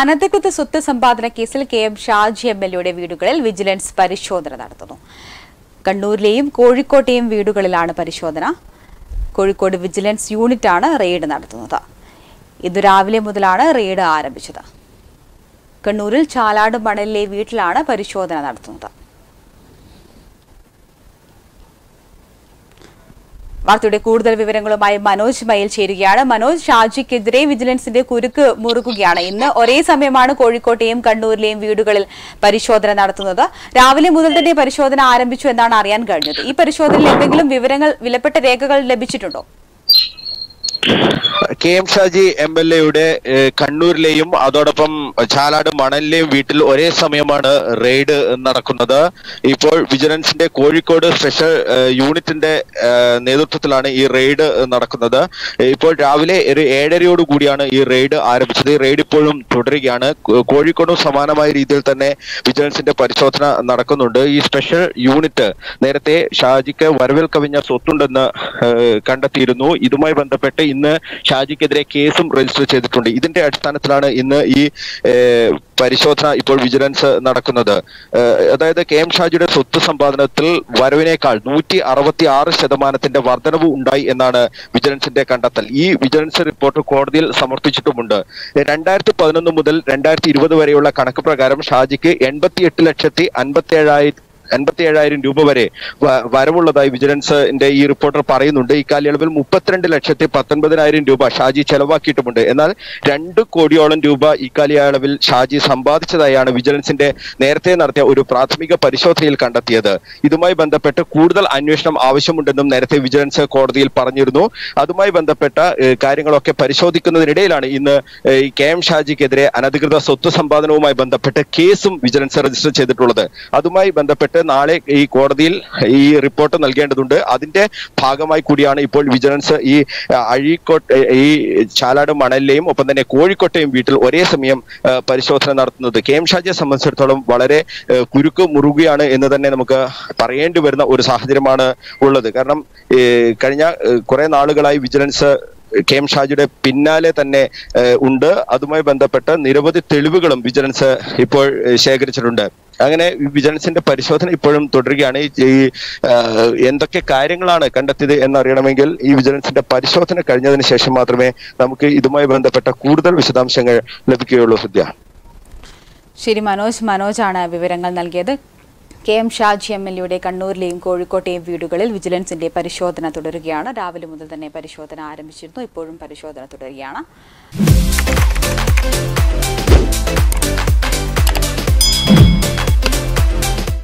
അനധികൃത സ്വത്ത് സമ്പാദന കേസിൽ K M Shaji M L എയുടെ വീടുകളിൽ വിജിലൻസ് പരിശോധന നടത്തുന്നു കണ്ണൂരിലെയും കോഴിക്കോട്ടെയും വീടുകളിലാണ് പരിശോധന കോഴിക്കോട് വിജിലൻസ് യൂണിറ്റാണ് റെയ്ഡ് നടത്തുന്നത് ഇന്ന് രാവിലെ മുതലാണ് റെയ്ഡ് ആരംഭിച്ചത് കണ്ണൂരിൽ ചാലാട് മണലിലെ വീട്ടിലാണ് പരിശോധന നടത്തുന്നത് വാർത്തയുടെ കൂടുതൽ വിവരങ്ങളുമായി മനോജ് മയിൽ ചേരുകയാണ് മനോജ് ഷാജിക്കെതിരെ വിജിലൻസിന്റെ കുരുക്ക് മുറുകുകയാണ് ഇന്ന് ഒരേ സമയമാണ് കോഴിക്കോട്ടെയും കണ്ണൂരിലെയും വീടുകളിൽ പരിശോധന നടത്തുന്നത് രാവിലെ മുതൽ തന്നെ പരിശോധന ആരംഭിച്ചു എന്നാണ് അറിയാൻ കഴിഞ്ഞത് ഈ പരിശോധനയിൽ എന്തെങ്കിലും വിവരങ്ങൾ വിലപ്പെട്ട രേഖകൾ ലഭിച്ചിട്ടുണ്ടോ K M Shaji M L എയുടെ കണ്ണൂരിലെയും അതോടൊപ്പം ചാലാട് മണലിലെയും വീട്ടിൽ ഒരേ സമയമാണ് റെയ്ഡ് നടക്കുന്നത് ഇപ്പോൾ വിജിലൻസിന്റെ കോഴിക്കോട് സ്പെഷ്യൽ ഏഹ്, യൂണിറ്റിന്റെ ഏഹ്, നേതൃത്വത്തിലാണ് ഈ റെയ്ഡ് നടക്കുന്നത് ഇപ്പോൾ രാവിലെ ഒരു ഏഴരയോട് കൂടിയാണ് ഈ റെയ്ഡ് ആരംഭിച്ചത് ഈ റെയ്ഡ് ഇപ്പോഴും തുടരുകയാണ് കോ- കോഴിക്കോടും സമാനമായ രീതിയിൽ തന്നെ വിജിലൻസിന്റെ പരിശോധന നടക്കുന്നുണ്ട് ഈ സ്പെഷ്യൽ യൂണിറ്റ് നേരത്തെ ഷാജിക്ക് വരവിൽ കവിഞ്ഞ സ്വത്തുണ്ടെന്ന് ഏഹ്, കണ്ടെത്തിയിരുന്നു ഇതുമായി ബന്ധപ്പെട്ട് ഇന്ന് ഷാജിക്കെതിരെ കേസും രജിസ്റ്റർ ചെയ്തിട്ടുണ്ട് ഇതിന്റെ അടിസ്ഥാനത്തിലാണ് ഇന്ന് ഈ ഏഹ്, പരിശോധന ഇപ്പോൾ വിജിലൻസ് നടക്കുന്നത് ഏഹ്, അതായത് കെ എം ഷാജിയുടെ സ്വത്ത് സമ്പാദനത്തിൽ വരവിനേക്കാൾ നൂറ്റി അറുപത്തി ആറ് ശതമാനത്തിന്റെ വർധനവ് ഉണ്ടായി എന്നാണ് വിജിലൻസിന്റെ കണ്ടെത്തൽ ഈ വിജിലൻസ് റിപ്പോർട്ട് കോടതിയിൽ സമർപ്പിച്ചിട്ടുമുണ്ട് രണ്ടായിരത്തി പതിനൊന്ന് മുതൽ രണ്ടായിരത്തി ഇരുപത് വരെയുള്ള കണക്ക് പ്രകാരം ഷാജിക്ക് എൺപത്തി എട്ട് ലക്ഷത്തി അൻപത്തി ഏഴായിരത്തി എൺപത്തി ഏഴായിരം രൂപ വരെ വ- വരവുള്ളതായി വിജിലൻസിന്റെ ഈ റിപ്പോർട്ടർ പറയുന്നുണ്ട് ഇക്കാലയളവിൽ മുപ്പത്തിരണ്ട് ലക്ഷത്തി പത്തൊൻപതിനായിരം രൂപ ഷാജി ചെലവാക്കിയിട്ടുമുണ്ട് എന്നാൽ രണ്ട് കോടിയോളം രൂപ ഇക്കാലയളവിൽ ഷാജി സമ്പാദിച്ചതായാണ് വിജിലൻസിന്റെ നേരത്തെ നടത്തിയ ഒരു പ്രാഥമിക പരിശോധനയിൽ കണ്ടെത്തിയത് ഇതുമായി ബന്ധപ്പെട്ട് കൂടുതൽ അന്വേഷണം ആവശ്യമുണ്ടെന്നും നേരത്തെ വിജിലൻസ് കോടതിയിൽ പറഞ്ഞിരുന്നു അതുമായി ബന്ധപ്പെട്ട ഏഹ്, കാര്യങ്ങളൊക്കെ പരിശോധിക്കുന്നതിനിടയിലാണ് ഇന്ന് ഏഹ്, ഈ കെ എം ഷാജിക്കെതിരെ അനധികൃത സ്വത്ത് സമ്പാദനവുമായി ബന്ധപ്പെട്ട് കേസും വിജിലൻസ് രജിസ്റ്റർ ചെയ്തിട്ടുള്ളത് അതുമായി ബന്ധപ്പെട്ട് നാളെ ഈ കോടതിയിൽ ഈ റിപ്പോർട്ട് നൽകേണ്ടതുണ്ട് അതിന്റെ ഭാഗമായി കൂടിയാണ് ഇപ്പോൾ വിജിലൻസ് ഈ അഹ്, അഴീക്കോട്ട് ഏഹ്, ഈ ചാലാട് മണലിലെയും ഒപ്പം തന്നെ കോഴിക്കോട്ടെയും വീട്ടിൽ ഒരേ സമയം ഏഹ്, പരിശോധന നടത്തുന്നത് കെ എം ഷാജിയെ സംബന്ധിച്ചിടത്തോളം വളരെ ഏഹ്, കുരുക്ക് മുറുകുകയാണ് എന്ന് തന്നെ നമുക്ക് പറയേണ്ടി വരുന്ന ഒരു സാഹചര്യമാണ് ഉള്ളത് കാരണം ഏഹ്, കഴിഞ്ഞ ഏഹ്, കുറെ നാളുകളായി വിജിലൻസ് കെ എം ഷാജിയുടെ പിന്നാലെ തന്നെ ഏഹ്, ഉണ്ട് അതുമായി ബന്ധപ്പെട്ട് നിരവധി തെളിവുകളും വിജിലൻസ് ഇപ്പോൾ ഏഹ്, ശേഖരിച്ചിട്ടുണ്ട് അങ്ങനെ ഈ വിജിലൻസിന്റെ പരിശോധന ഇപ്പോഴും തുടരുകയാണ് ഈ ഈ, ഏഹ്, എന്തൊക്കെ കാര്യങ്ങളാണ് കണ്ടെത്തിയത് എന്നറിയണമെങ്കിൽ ഈ വിജിലൻസിന്റെ പരിശോധന കഴിഞ്ഞതിന് ശേഷം മാത്രമേ നമുക്ക് ഇതുമായി ബന്ധപ്പെട്ട കൂടുതൽ വിശദാംശങ്ങൾ ലഭിക്കുകയുള്ളൂ സദ്യ ശരി മനോജ് മനോജാണ് വിവരങ്ങൾ നൽകിയത് K M Shaji M L എയുടെ കണ്ണൂരിലെയും കോഴിക്കോട്ടെയും വീടുകളിൽ വിജിലൻസിന്റെ പരിശോധന തുടരുകയാണ് രാവിലെ മുതൽ തന്നെ പരിശോധന ആരംഭിച്ചിരുന്നു ഇപ്പോഴും പരിശോധന തുടരുകയാണ്